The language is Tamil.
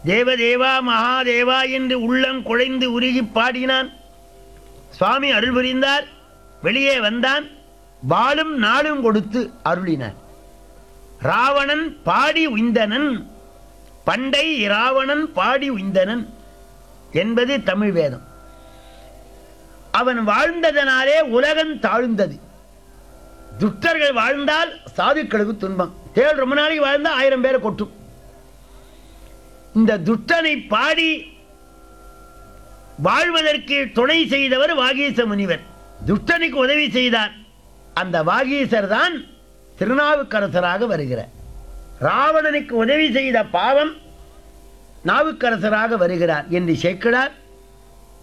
தேவதேவா மகாதேவா என்று உள்ளம் குழைந்து உருகி பாடினான் சுவாமி அருள் புரிந்தார் வெளியே வந்தான் வாளும் நாளும் கொடுத்து அருளினார் ராவணன் பாடி உய்ந்தனன் பண்டை ராவணன் பாடி உய்ந்தனன் என்பது தமிழ் வேதம் அவன் வாழ்ந்ததனாலே உலகம் தாழ்ந்தது துஷ்டர்கள் வாழ்ந்தால் சாதுக்களுக்கு துன்பம் தேள் ரொம்ப நாளைக்கு வாழ்ந்தா ஆயிரம் பேரை கொட்டும் இந்த துஷ்டனை பாடி வாழ்வதற்கு துணை செய்தவர் வாகீச முனிவர் துஷ்டனுக்கு உதவி செய்தார் அந்த வாகீசர் தான் திருநாவுக்கரசராக வருகிறார் ராவணனுக்கு உதவி செய்த பாவம் நாவுக்கரசராக வருகிறார் என்று சேர்க்கிறார்